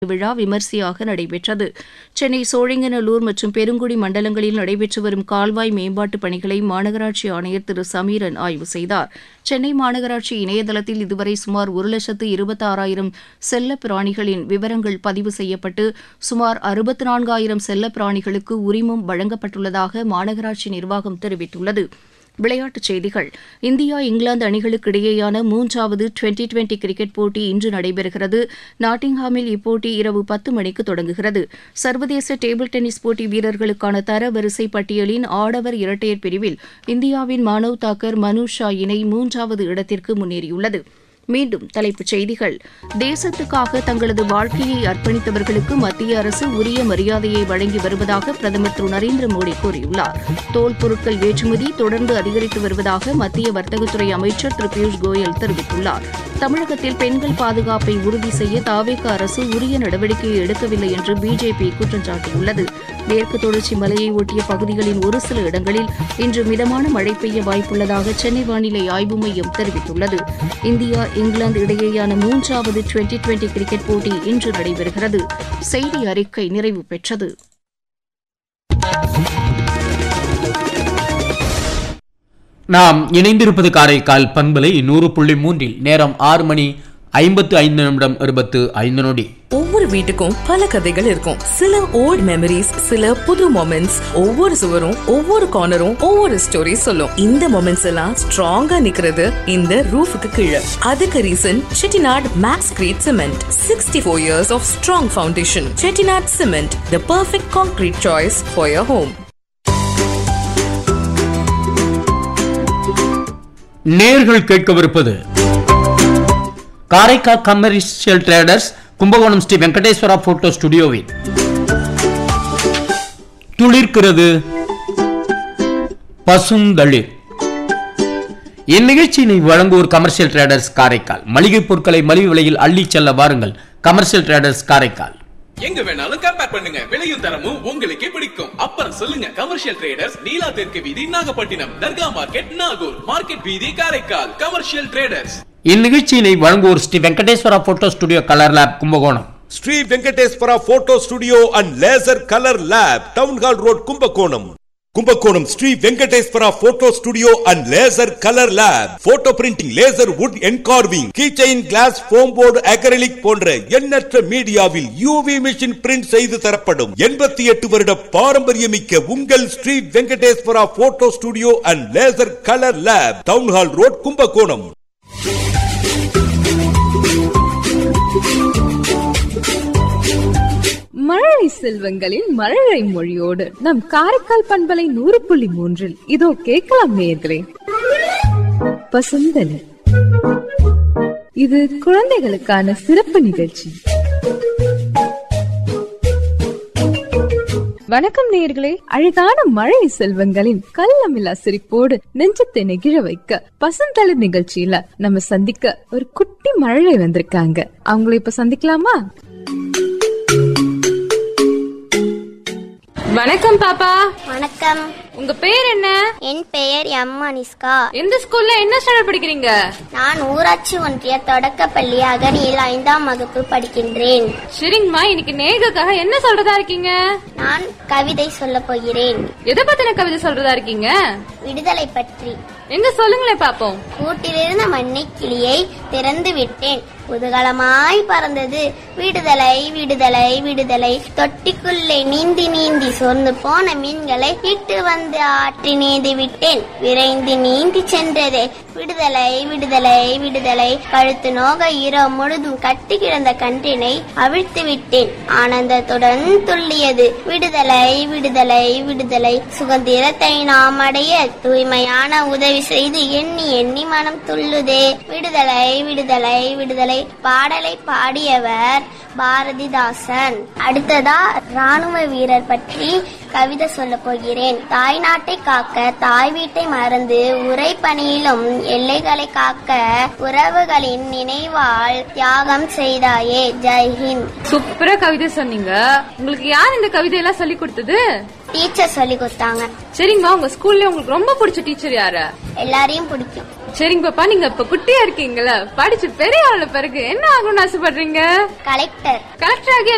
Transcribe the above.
விழா விமரிசையாக நடைபெற்றது சென்னை சோழிங்கநல்லூர் மற்றும் பெருங்குடி மண்டலங்களில் நடைபெற்று வரும் கால்வாய் மேம்பாட்டுப் பணிகளை மாநகராட்சி ஆணையர் திரு சமீரன் ஆய்வு செய்தார் சென்னை மாநகராட்சி இணையதளத்தில் இதுவரை சுமார் ஒரு லட்சத்து இருபத்தாறாயிரம் செல்லப் பிராணிகளின் விவரங்கள் பதிவு செய்யப்பட்டு சுமார் அறுபத்து நான்காயிரம் செல்லப் பிராணிகளுக்கு உரிமம் வழங்கப்பட்டுள்ளதாக மாநகராட்சி நிர்வாகம் தெரிவித்துள்ளது விளையாட்டுச் செய்திகள் இந்தியா இங்கிலாந்து அணிகளுக்கு இடையேயான மூன்றாவது டுவெண்டி டுவெண்டி கிரிக்கெட் போட்டி இன்று நடைபெறுகிறது நாட்டிங்ஹாமில் இப்போட்டி இரவு பத்து மணிக்கு தொடங்குகிறது சர்வதேச டேபிள் டென்னிஸ் போட்டி வீரர்களுக்கான தரவரிசை பட்டியலின் ஆடவர் இரட்டையர் பிரிவில் இந்தியாவின் மானவ் தாக்கர் மனு ஷா இணை மூன்றாவது இடத்திற்கு முன்னேறியுள்ளது மீண்டும் தலைப்புச் செய்திகள் தேசத்துக்காக தங்களது வாழ்க்கையை அர்ப்பணித்தவர்களுக்கு மத்திய அரசு உரிய மரியாதையை வழங்கி வருவதாக பிரதமர் திரு நரேந்திர மோடி கூறியுள்ளார் தோல் பொருட்கள் ஏற்றுமதி தொடர்ந்து அதிகரித்து வருவதாக மத்திய வர்த்தகத்துறை அமைச்சர் திரு பியூஷ் கோயல் தெரிவித்துள்ளார் தமிழகத்தில் பெண்கள் பாதுகாப்பை உறுதி செய்ய தாவேக அரசு உரிய நடவடிக்கையை எடுக்கவில்லை என்று பிஜேபி குற்றம் சாட்டியுள்ளது மேற்கு தொடர்ச்சி மலையை ஒட்டிய பகுதிகளின் ஒரு சில இடங்களில் இன்று மிதமான மழை பெய்ய வாய்ப்புள்ளதாக சென்னை வானிலை ஆய்வு மையம் தெரிவித்துள்ளது இந்தியா இங்கிலாந்து இடையேயான மூன்றாவது டுவெண்டி டுவெண்டி கிரிக்கெட் போட்டி இன்று நடைபெறுகிறது செய்தி அறிக்கை நிறைவு பெற்றது நாம் இணைந்திருப்பது காரைக்கால் பண்பலை நூறு புள்ளி மூன்றில் நேரம் ஆறு மணி ஐம்பத்து ஐந்து நிமிடம் இருபத்து ஐந்து நொடி ஒவ்வொரு வீட்டுக்கும் பல கதைகள் இருக்கும் சில ஓல்ட் மெமரிஸ் சில புது மொமெண்ட்ஸ் ஒவ்வொரு சுவரும் ஒவ்வொரு கார்னரும் ஒவ்வொரு ஸ்டோரி சொல்லும் இந்த மொமெண்ட்ஸ் எல்லாம் ஸ்ட்ராங்கா நிக்கிறது இந்த ரூஃபுக்கு கீழே அதுக்கு reason Chettinad max grade cement sixty four years of strong foundation Chettinad cement the perfect concrete choice for your home நேர்கள் கேட்கவிருப்பது Karaikal commercial traders Kumbakonam Shri Venkateswara photo ஸ்டுடியோவில் துளிர்க்கிறது பசுந்தளிர் இந்நிகழ்ச்சியினை வழங்குவோர் கமர்ஷியல் ட்ரேடர்ஸ் காரைக்கால் மளிகை பொருட்களை மலிவு விலையில் அள்ளிச் செல்ல வாருங்கள் கமர்ஷியல் ட்ரேடர்ஸ் காரைக்கால் எங்க வேணாலும் கம்பேர் பண்ணுங்க விலையும் தரமும் உங்களுக்கே பிடிக்கும் அப்புறம் சொல்லுங்க கமர்ஷியல் ட்ரேடர்ஸ் நீலா தெற்கு வீதி நாகப்பட்டினம் தர்கா மார்க்கெட் நாகூர் மார்க்கெட் வீதி காரைக்கால் கமர்ஷியல் ட்ரேடர்ஸ் இந்நிகழ்ச்சியினை வழங்குவோர் Shri Venkateswara photo studio colour lab Kumbakonam Shri Venkateswara photo studio and laser colour lab town hall road Kumbakonam Kumbakonam Shri Venkateswara photo studio and laser colour lab photo printing laser wood engraving keychain glass foam board acrylic போன்ற எண்ணற்ற மீடியாவில் UV machine print செய்து தரப்படும் எண்பத்தி எட்டு வருட பாரம்பரியமிக்க உங்கள் Shri Venkateswara photo studio and laser colour lab town hall road Kumbakonam மழலை செல்வங்களின் மழலை மொழியோடு நம் காரைக்கால் பண்பலை நூறு புள்ளி மூன்றில் இதோ கேட்கலாம் நேயர்களே பசுந்தனி இது குழந்தைகளுக்கான சிறப்பு நிகழ்ச்சி வணக்கம் நேயர்களே அழகான மழை செல்வங்களின் கள்ளமில்லா சிரிப்போடு நெஞ்சத்தை நெகிழ வைக்க பசுந்தளிர் நிகழ்ச்சியில நம்ம சந்திக்க ஒரு குட்டி மழலை வந்திருக்காங்க அவங்கள இப்ப சந்திக்கலாமா வணக்கம் பாப்பா வணக்கம் உங்க பேர் என்ன என் பெயர் எம் அனிஸ்கா எந்த ஸ்கூல்ல என்ன ஸ்டாண்டர்ட் படிக்கிறீங்க நான் ஊராட்சி ஒன்றிய தொடக்கப்பள்ளி அகனியில் ஐந்தாம் வகுப்பு படிக்கின்றேன் சரிங்கம்மா இன்னைக்கு நேகக்காக என்ன சொல்றதா இருக்கீங்க நான் கவிதை சொல்லப் போகிறேன் எதை பத்தின கவிதை சொல்றதா இருக்கீங்க விடுதலை பற்றி எங்க சொல்லுங்களேன் பாப்போம் கூட்டிலிருந்த மண்ணை கிளியை திறந்து விட்டேன் குதூகலமாய் பறந்தது விடுதலை விடுதலை விடுதலை தொட்டிக்குள்ளே நீந்தி நீந்தி சோர்ந்து போன மீன்களை இட்டு வந்து ஆற்றி நீந்தி விட்டேன் விரைந்து நீந்தி சென்றதே விடுதலை விடுதலை விடுதலை கழுத்து நோக இரவு முழுதும் கட்டி கிடந்த கன்றினை அவிழ்த்து விட்டேன் ஆனந்தத்துடன் துள்ளியது விடுதலை விடுதலை விடுதலை சுதந்திரத்தை நாம் அடைய தூய்மையான உதவி செய்து எண்ணி எண்ணி மனம் துள்ளுதே விடுதலை விடுதலை விடுதலை பாடலை பாடியவர் பாரதிதாசன் அடுத்ததா ராணுவ வீரர் பற்றி கவிதை சொல்ல போகிறேன் தாய் நாட்டை காக்க தாய் வீட்டை மறந்து உரை பணியிலும் எல்லைகளை காக்க உறவுகளின் நினைவால் தியாகம் செய்தாயே ஜெய்ஹிந்த் சூப்பரா கவிதை சொன்னீங்க உங்களுக்கு யார் இந்த கவிதை எல்லாம் சொல்லி கொடுத்தது டீச்சர் சொல்லி கொடுத்தாங்க சரிங்கம்மா உங்க ஸ்கூல்ல உங்களுக்கு ரொம்ப பிடிச்ச டீச்சர் யாரு எல்லாரையும் பிடிக்கும் சரிங்க பாப்பா நீங்க இப்ப குட்டியா இருக்கீங்கல்ல படிச்சு பெரிய ஆள பிறகு என்ன ஆகணும்னு ஆசைப்படுறீங்க கலெக்டர் கலெக்டர் ஆகிய